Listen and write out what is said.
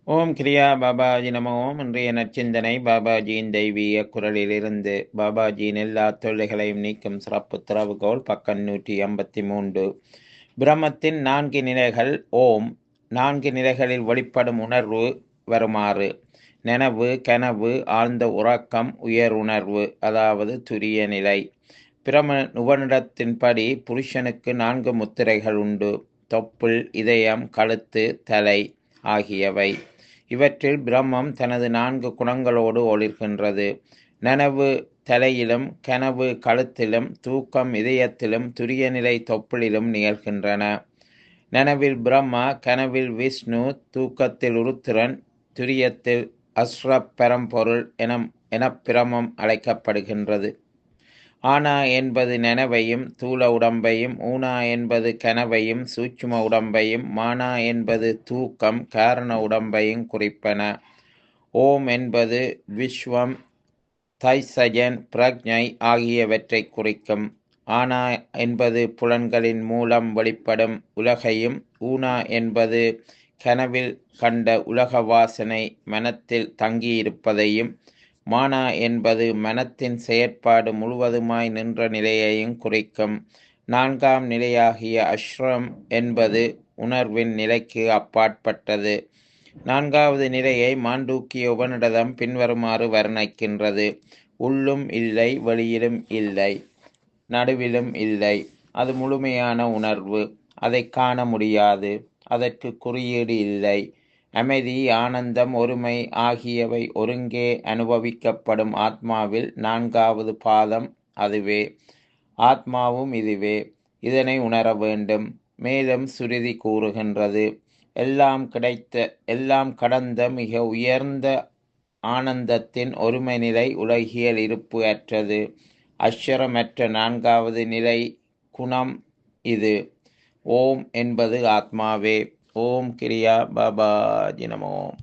ஓம் கிரியா பாபாஜி நம ஓம் இன்றைய நற்சிந்தனை பாபாஜியின் தெய்வீக குரலிலிருந்து பாபாஜியின் எல்லா தொல்லைகளையும் நீக்கும் சிறப்பு திறவுகோல் பக்கம் நூற்றி ஐம்பத்தி மூன்று பிரம்மத்தின் நான்கு நிலைகள் ஓம் நான்கு நிலைகளில் வெளிப்படும் உணர்வு வருமாறு நனவு கனவு ஆழ்ந்த உறக்கம் உயர் உணர்வு அதாவது துரிய நிலை பிரம உபனிடத்தின்படி புருஷனுக்கு நான்கு முத்திரைகள் உண்டு தொப்புள் இதயம் கழுத்து தலை ஆகியவை இவற்றில் பிரம்மம் தனது நான்கு குணங்களோடு ஒளிர்கின்றது நனவு தலையிலும் கனவு கழுத்திலும் தூக்கம் இதயத்திலும் துரிய நிலை தொப்புளிலும் நிகழ்கின்றன நனவில் பிரம்மா கனவில் விஷ்ணு தூக்கத்தில் உருத்திரன் துரியத்தில் அஸ்ரப் பரம்பொருள் என என பிரமம் அழைக்கப்படுகின்றது ஆனா என்பது நனவையும் தூல உடம்பையும் ஊனா என்பது கனவையும் சூட்சும உடம்பையும் மானா என்பது தூக்கம் காரண உடம்பையும் குறிப்பன ஓம் என்பது விஸ்வம் தைசஜன் பிரக்ஞை ஆகியவற்றை குறிக்கும் ஆனா என்பது புலன்களின் மூலம் வெளிப்படும் உலகையும் ஊனா என்பது கனவில் கண்ட உலக வாசனை மனத்தில் தங்கியிருப்பதையும் மானா என்பது மனத்தின் செயற்பாடு முழுவதுமாய் நின்ற நிலையையும் குறிக்கும் நான்காம் நிலையாகிய அஸ்ரம் என்பது உணர்வின் நிலைக்கு அப்பாற்பட்டது நான்காவது நிலையை மாண்டூக்கிய உபனிடதம் பின்வருமாறு வர்ணிக்கின்றது உள்ளும் இல்லை வெளியிலும் இல்லை நடுவிலும் இல்லை அது முழுமையான உணர்வு அதை காண முடியாது அதற்கு குறியீடு இல்லை அமைதி ஆனந்தம் ஒருமை ஆகியவை ஒருங்கே அனுபவிக்கப்படும் ஆத்மாவில் நான்காவது பாதம் அதுவே ஆத்மாவும் இதுவே இதனை உணர வேண்டும் மேலும் சுருதி கூறுகின்றது எல்லாம் கிடைத்த எல்லாம் கடந்த மிக உயர்ந்த ஆனந்தத்தின் ஒருமை நிலை உலகியல் இருப்பு அற்றது அஸ்வரமற்ற நான்காவது நிலை குணம் இது ஓம் என்பது ஆத்மாவே ஓம் கிரியா பாபாஜி நமோ